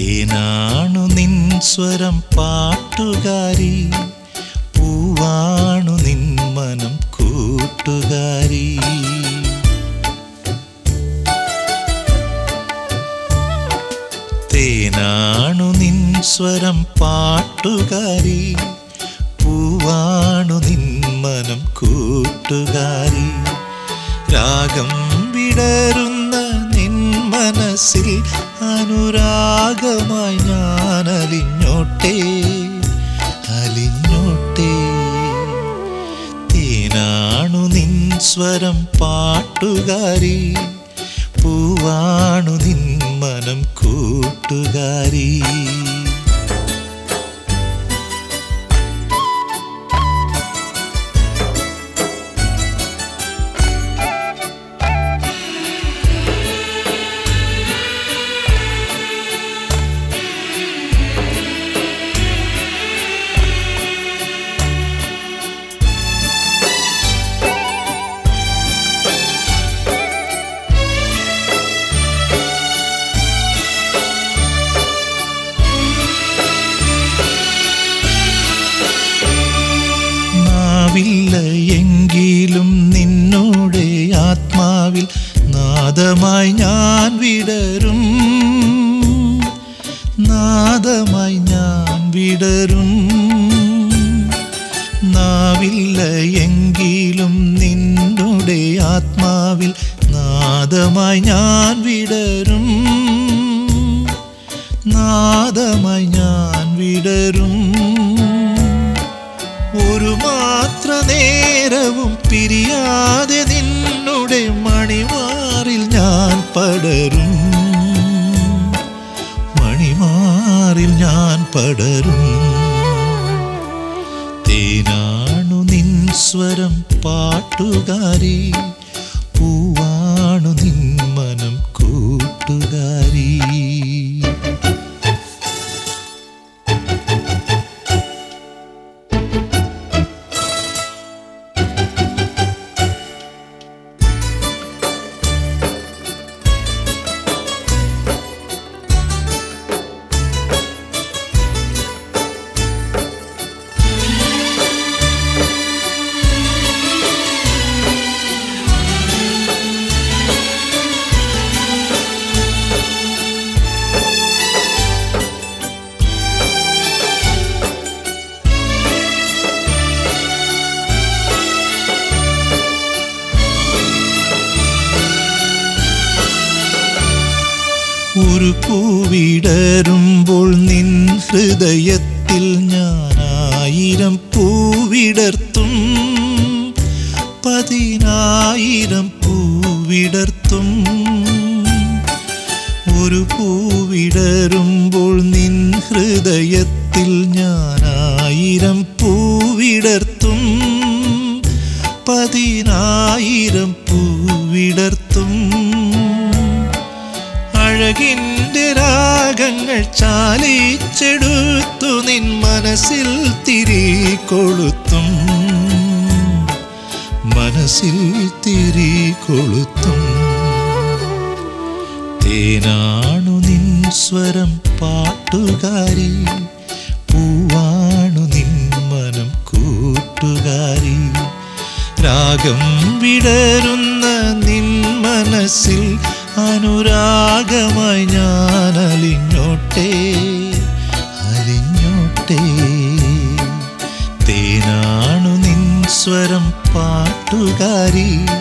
തേനാണു നിൻ സ്വരം പാട്ടുകാരി പൂവാണു നിൻ മനം കൂട്ടുകാരി തേനാണു നിൻ സ്വരം പാട്ടുകാരി പൂവാണു നിൻ മനം കൂട്ടുകാരി രാഗം വിടരുന്ന നിൻ മനസ്സിൽ അനുരാഗമായി ഞാൻ അലിഞ്ഞോട്ടെ അലിഞ്ഞോട്ടെ തേനാണു നിൻ സ്വരം പാട്ടുകാരി പൂവാണു നിൻ മനം കൂട്ടുകാരി നാവില്ല എങ്കിലും നിന്നോടെ ആത്മാവിൽ നാദമായി ഞാൻ വിടരും നാദമായി ഞാൻ വിടരും നാവില്ല എങ്കിലും നിന്നുടെ ആത്മാവിൽ നാദമായി ഞാൻ വിടരും നാദമായി ഞാൻ വിടരും ഒരു മാത്ര നേരവും പിരിയാതെ നിന്നുടെ മണിമാറിൽ ഞാൻ പടരും മണിമാറിൽ ഞാൻ പടരും തേനാണു നിൻ സ്വരം പാട്ടുകാരി പൂവാണു നിൻ മനം കൂട്ടുകാരി ഒരു പൂവിടരുമ്പോൾ നിൻ ഹൃദയത്തിൽ ഞാൻ ആയിരം പൂവിടർത്തും പതിനായിരം പൂവിടർത്തും ഒരു പൂവിടരുമ്പോൾ നിൻ ഹൃദയത്തിൽ ഞാൻ ആയിരം പൂവിടർത്തും പതിനായിരം പൂവിടർത്തും അഴകിൻ്റെ രാഗങ്ങൾ ചാലിച്ചെടുത്തു നിൻ മനസ്സിൽ തിരി കൊളുത്തും മനസ്സിൽ തിരി കൊളുത്തും തേനാണു നിൻ സ്വരം പാട്ടുകാരി പൂവാണു നിൻ മനം കൂട്ടുകാരി രാഗം വിടരുന്ന നിൻ മനസ്സിൽ അനുരാഗമായി ഞാൻ അലിഞ്ഞോട്ടെ അലിഞ്ഞോട്ടെ തേനാണു നിൻ സ്വരം പാട്ടുകാരി